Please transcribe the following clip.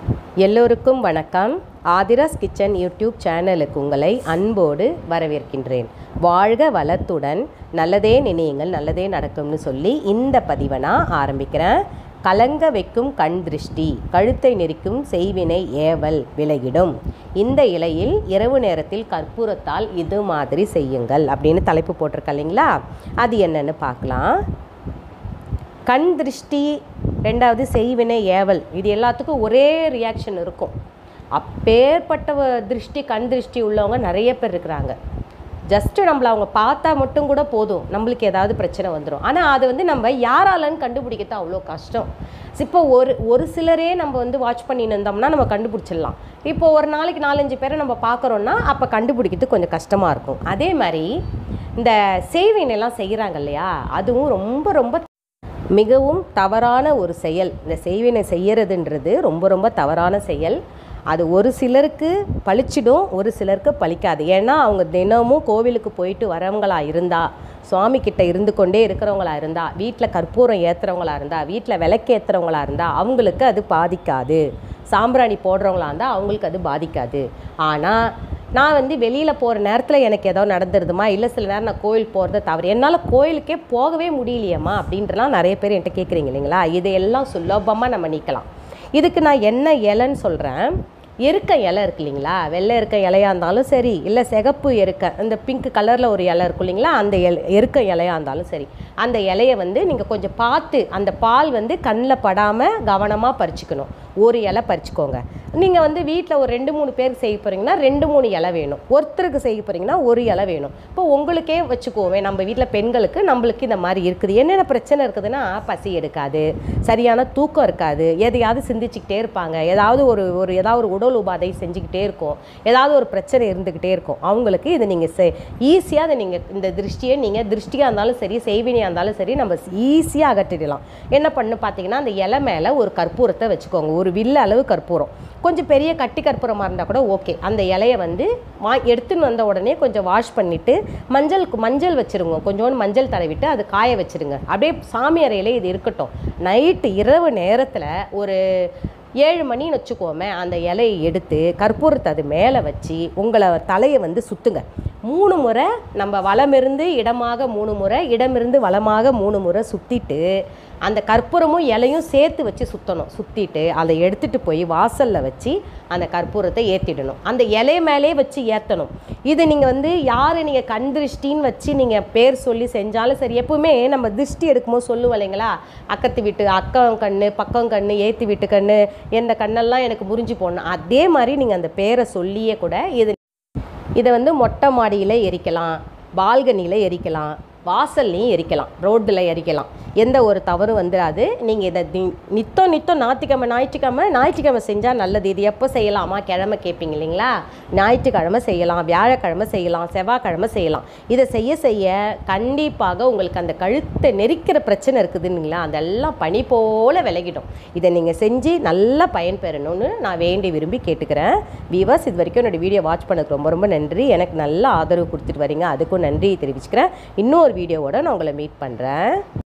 எல்லோருக்கும் வணக்கம் Aadhira's kitchen YouTube சேனலுக்கு உங்களை அன்போடு வரவேற்கின்றேன் வாழ்க வளத்துடன் நல்லதே நினையுங்கள் நல்லதே நடக்கும்னு சொல்லி இந்த பதிவை நான் ஆரம்பிக்கிறேன் கலங்க வைக்கும் கண் திருஷ்டி கழுத்தை நெரிக்கும் செய்வினை ஏவல் விலகிடும் இந்த இலையில் இரவு நேரத்தில் கற்பூரத்தால் இது மாதிரி செய்யுங்கள் அப்படின்னு தலைப்பு போட்டிருக்க இல்லைங்களா அது என்னன்னு பார்க்கலாம் கண் திருஷ்டி ரெண்டாவது செய்வினை ஏவல் இது எல்லாத்துக்கும் ஒரே ரியாக்ஷன் இருக்கும் அப்பேற்பட்ட வ- திருஷ்டி கண் திருஷ்டி உள்ளவங்க நிறைய பேர் இருக்கிறாங்க ஜஸ்ட்டு நம்மள அவங்க பார்த்தா மட்டும் கூட போதும் நம்மளுக்கு ஏதாவது பிரச்சனை வந்துடும் ஆனால் அது வந்து நம்ம யாராலன்னு கண்டுபிடிக்கிறது அவ்வளோ கஷ்டம் இப்போ ஒரு ஒரு சிலரே நம்ம வந்து வாட்ச் பண்ணின்னு இருந்தோம்னா நம்ம கண்டுபிடிச்சிடலாம் இப்போ ஒரு நாளைக்கு நாலஞ்சு பேரை நம்ம பார்க்குறோன்னா அப்போ கண்டுபிடிக்கிறது கொஞ்சம் கஷ்டமாக இருக்கும் அதே மாதிரி இந்த செய்வினைலாம் செய்கிறாங்க இல்லையா அதுவும் ரொம்ப ரொம்ப மிகவும் தவறான ஒரு செயல் இந்த செய்வினை செய்யறதுன்றது ரொம்ப ரொம்ப தவறான செயல் அது ஒரு சிலருக்கு பளிச்சிடும் ஒரு சிலருக்கு பலிக்காது ஏன்னா அவங்க தினமும் கோவிலுக்கு போயிட்டு வரவங்களா இருந்தா சுவாமி கிட்ட இருந்து கொண்டே இருக்கிறவங்களா இருந்தா வீட்டில் கற்பூரம் ஏற்றுறவங்களா இருந்தா வீட்டில் விளக்கு ஏற்றுறவங்களா இருந்தா அவங்களுக்கு அது பாதிக்காது சாம்பிராணி போடுறவங்களா இருந்தால் அவங்களுக்கு அது பாதிக்காது ஆனால் நான் வந்து வெளியில் போகிற நேரத்தில் எனக்கு ஏதோ நடந்துருதுமா இல்லை சில நேரம் நான் கோயில் போகிறது தவறு என்னால் கோயிலுக்கே போகவே முடியலையேம்மா அப்படின்றலாம் நிறைய பேர் என்கிட்ட கேட்குறீங்க இல்லைங்களா இதையெல்லாம் சுலபமாக நம்ம நீக்கலாம் இதுக்கு நான் என்ன இலைன்னு சொல்கிறேன் எருக்க இலை இருக்கு இல்லைங்களா வெள்ளை இருக்க இலையாக இருந்தாலும் சரி இல்லை சிகப்பு எருக்க இந்த பிங்க் கலரில் ஒரு இலை இருக்கும் இல்லைங்களா அந்த எல் எருக்க இலையாக இருந்தாலும் சரி அந்த இலையை வந்து நீங்கள் கொஞ்சம் பார்த்து அந்த பால் வந்து கண்ணில் படாமல் கவனமாக பறிச்சுக்கணும் ஒரு இலை பறிச்சுக்கோங்க நீங்கள் வந்து வீட்டில் ஒரு ரெண்டு மூணு பேருக்கு செய்ய போகிறீங்கன்னா ரெண்டு மூணு இலை வேணும் ஒருத்தருக்கு செய்ய போகிறீங்கன்னா ஒரு இலை வேணும் இப்போ உங்களுக்கே வச்சுக்கோவே நம்ம வீட்டில் பெண்களுக்கு நம்மளுக்கு இந்த மாதிரி இருக்குது என்னென்ன பிரச்சனை இருக்குதுன்னா பசி எடுக்காது சரியான தூக்கம் இருக்காது எதையாவது சிந்திச்சுக்கிட்டே இருப்பாங்க ஏதாவது ஒரு ஒரு ஏதாவது ஒரு உடல் உபாதை செஞ்சுக்கிட்டே இருக்கும் ஏதாவது ஒரு பிரச்சனை இருந்துக்கிட்டே இருக்கும் அவங்களுக்கு இது நீங்கள் செ ஈஸியாக அதை நீங்கள் இந்த திருஷ்டியை நீங்கள் திருஷ்டியாக இருந்தாலும் சரி செய்வினையாக இருந்தாலும் சரி நம்ம ஈஸியாக அகற்றிடலாம் என்ன பண்ணு பார்த்தீங்கன்னா அந்த இலை மேலே ஒரு கற்பூரத்தை வச்சுக்கோங்க ஒரு வில்ல அளவு கற்பூரம் கொஞ்சம் பெரிய கட்டி கற்பூரமாக இருந்தால் கூட ஓகே அந்த இலையை வந்து வா எடுத்துன்னு வந்த உடனே கொஞ்சம் வாஷ் பண்ணிவிட்டு மஞ்சள் மஞ்சள் வச்சுருங்க கொஞ்சோண்டு மஞ்சள் தடவிட்டு அது காய வச்சுருங்க அப்படியே சாமி அறையிலே இது இருக்கட்டும் நைட்டு இரவு நேரத்தில் ஒரு ஏழு மணின்னு வச்சுக்கோமே அந்த இலையை எடுத்து கற்பூரத்தை அது மேலே வச்சு உங்களை தலையை வந்து சுற்றுங்க மூணு முறை நம்ம வலமிருந்து இடமாக மூணு முறை இடமிருந்து வலமாக மூணு முறை சுற்றிட்டு அந்த கற்பூரமும் இலையும் சேர்த்து வச்சு சுற்றணும் சுற்றிட்டு அதை எடுத்துகிட்டு போய் வாசலில் வச்சு அந்த கற்பூரத்தை ஏற்றிடணும் அந்த இலை மேலே வச்சு ஏற்றணும் இது நீங்கள் வந்து யார் நீங்கள் கண் திருஷ்டின்னு வச்சு நீங்கள் பேர் சொல்லி செஞ்சாலும் சரி எப்பவுமே நம்ம திருஷ்டி எடுக்கும்போது சொல்லுவோம் இல்லைங்களா அக்கத்து வீட்டு அக்கம் கண்ணு பக்கம் கண்ணு ஏற்றி வீட்டு கண்ணு எந்த கண்ணெல்லாம் எனக்கு முறிஞ்சு போடணும் அதே மாதிரி நீங்கள் அந்த பேரை சொல்லியே கூட இது இதை வந்து மொட்டை மாடியில் எரிக்கலாம் பால்கனியில் எரிக்கலாம் வாசல்லையும் எரிக்கலாம் ரோட்டில் எரிக்கலாம் எந்த ஒரு தவறும் வந்துடாது நீங்கள் இதை நி- நித்தம் நித்தம் ஞாயிற்றுக்கிழமை ஞாயிற்றுக்கிழமை ஞாயிற்றுக்கிழமை செஞ்சால் நல்லது இது எப்போ செய்யலாமா கிழமை கேட்பீங்க இல்லைங்களா ஞாயிற்றுக்கிழமை செய்யலாம் வியாழக்கிழமை செய்யலாம் செவ்வாய்க்கிழமை செய்யலாம் இதை செய்ய செய்ய கண்டிப்பாக உங்களுக்கு அந்த கழுத்தை நெரிக்கிற பிரச்சனை இருக்குதுங்களா அதெல்லாம் பனி போல விலகிடும் இதை நீங்கள் செஞ்சு நல்லா பயன்பெறணும்னு நான் வேண்டி விரும்பி கேட்டுக்கிறேன் வீவர்ஸ் இது வரைக்கும் என்னோட வீடியோ வாட்ச் பண்ணதுக்கு ரொம்ப ரொம்ப நன்றி எனக்கு நல்ல ஆதரவு கொடுத்துட்டு வரீங்க அதுக்கும் நன்றி தெரிவிச்சுக்கிறேன் இன்னொரு வீடியோவோட நான் உங்களை மீட் பண்ணுறேன்